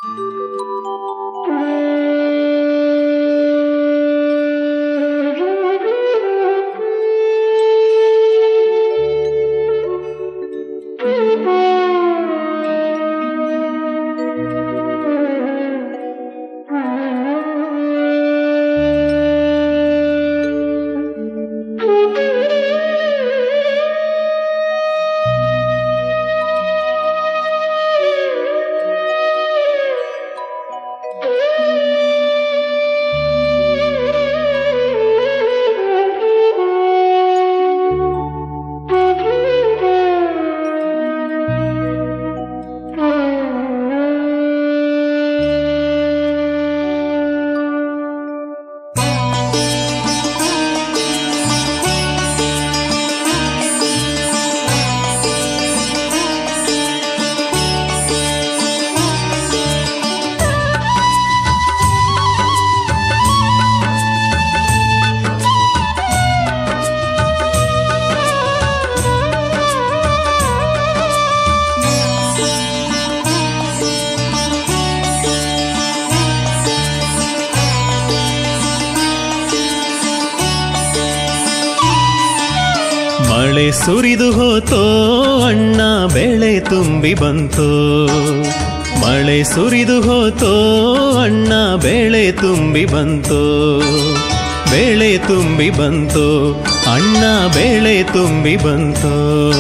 ಮಳೆ ಸುರಿದು ಹೋತೋ ಅಣ್ಣ ಬೆಳೆ ತುಂಬಿ ಬಂತೋ ಮಳೆ ಸುರಿದು ಹೋತೋ ಅಣ್ಣ ಬೆಳೆ ತುಂಬಿ ಬಂತೋ ಬೆಳೆ ತುಂಬಿ ಬಂತೋ ಅಣ್ಣ ಬೆಳೆ ತುಂಬಿ ಬಂತೋ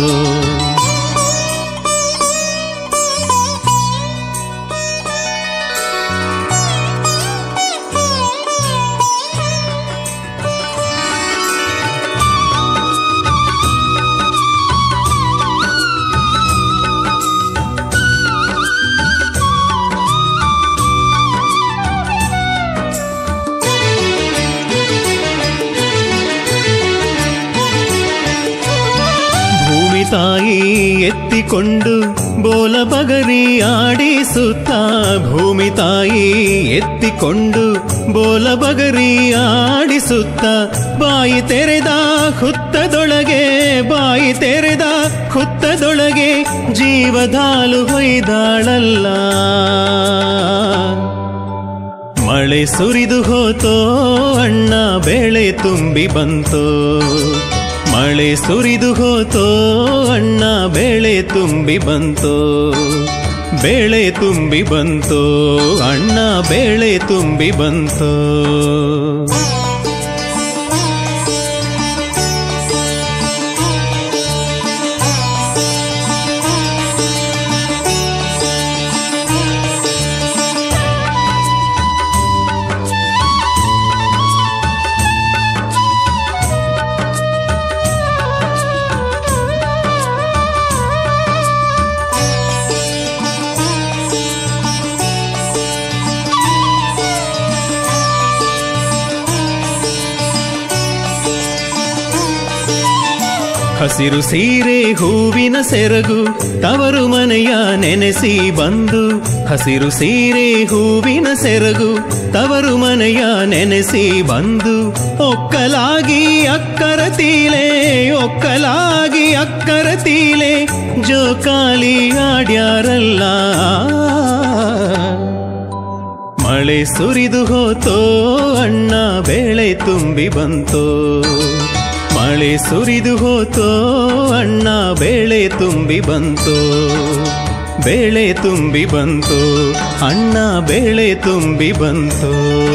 ಭೂಮಿ ತಾಯಿ ಎತ್ತಿಕೊಂಡು ಬೋಲ ಬಗರಿ ಆಡಿಸುತ್ತ ಭೂಮಿ ತಾಯಿ ಎತ್ತಿಕೊಂಡು ಬೋಲ ಬಗರಿ ಆಡಿಸುತ್ತ ಬಾಯಿ ತೆರೆದ ಹುತ್ತದೊಳಗೆ ಬಾಯಿ ತೆರೆದ ಹುತ್ತದೊಳಗೆ ಜೀವಧಾಲು ಹೊಯ್ದಾಳಲ್ಲ ಮಳೆ ಸುರಿದು ಹೋತೋ ಅಣ್ಣ ಬೆಳೆ ತುಂಬಿ ಬಂತೋ ಮಳೆ ಸುರಿದು ಹೋತೋ ಅಣ್ಣ ಬೆಳೆ ತುಂಬಿ ಬಂತೋ ಬೆಳೆ ತುಂಬಿ ಬಂತೋ ಅಣ್ಣ ಬೆಳೆ ತುಂಬಿ ಬಂತೋ ಹಸಿರು ಸೀರೆ ಹೂವಿನ ಸೆರಗು ತವರು ಮನೆಯ ನೆನೆಸಿ ಬಂದು ಹಸಿರು ಸೀರೆ ಹೂವಿನ ಸೆರಗು ತವರು ಮನೆಯ ನೆನೆಸಿ ಬಂದು ಒಕ್ಕಲಾಗಿ ಅಕ್ಕರ ತೀಲೆ ಒಕ್ಕಲಾಗಿ ಅಕ್ಕರ ತೀಲೆ ಜೋಕಾಲಿ ಆಡ್ಯಾರಲ್ಲ ಮಳೆ ಸುರಿದು ಹೋತೋ ಅಣ್ಣ ಬೆಳೆ ತುಂಬಿ ಬಂತೋ ಮಳೆ ಸುರಿದು ಹೋತೋ ಅಣ್ಣ ಬೆಳೆ ತುಂಬಿ ಬಂತೋ ಬೆಳೆ ತುಂಬಿ ಬಂತೋ ಅಣ್ಣ ಬೆಳೆ ತುಂಬಿ ಬಂತೋ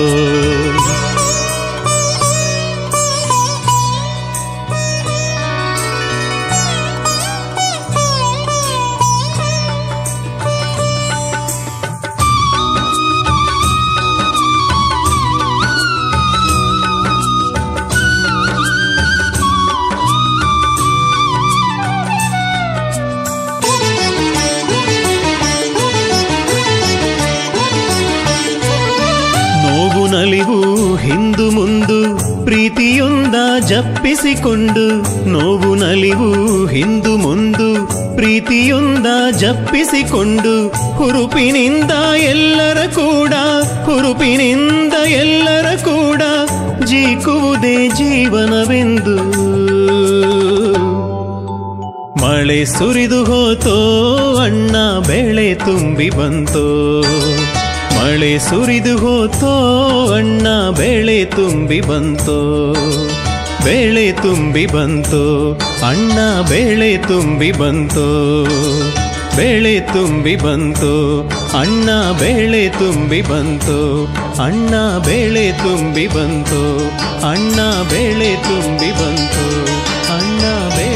ನೋವು ನಲಿವು ಹಿಂದು ಮುಂದು ಪ್ರೀತಿಯೊಂದ ಜಪ್ಪಿಸಿಕೊಂಡು ನೋವು ನಲಿವು ಹಿಂದು ಮುಂದು ಪ್ರೀತಿಯೊಂದ ಜಪ್ಪಿಸಿಕೊಂಡು ಹುರುಪಿನಿಂದ ಎಲ್ಲರ ಕೂಡ ಹುರುಪಿನಿಂದ ಎಲ್ಲರ ಕೂಡ ಜೀಕುವುದೇ ಜೀವನವೆಂದು ಮಳೆ ಸುರಿದು ಹೋತೋ ಅಣ್ಣ ಬೆಳೆ ತುಂಬಿ ಬಂತೋ ಮಳೆ ಸುರಿದು ಹೋತೋ ಅಣ್ಣ ಬೆಳೆ ತುಂಬಿ ಬಂತೋ ಬೆಳೆ ತುಂಬಿ ಬಂತೋ ಅಣ್ಣ ಬೆಳೆ ತುಂಬಿ ಬಂತೋ ಬೆಳೆ ತುಂಬಿ ಬಂತು ಅಣ್ಣ ಬೆಳೆ ತುಂಬಿ ಬಂತು ಅಣ್ಣ ಬೆಳೆ ತುಂಬಿ ಬಂತು ಅಣ್ಣ ಬೆಳೆ ತುಂಬಿ ಬಂತು ಅಣ್ಣ ಬೆಳೆ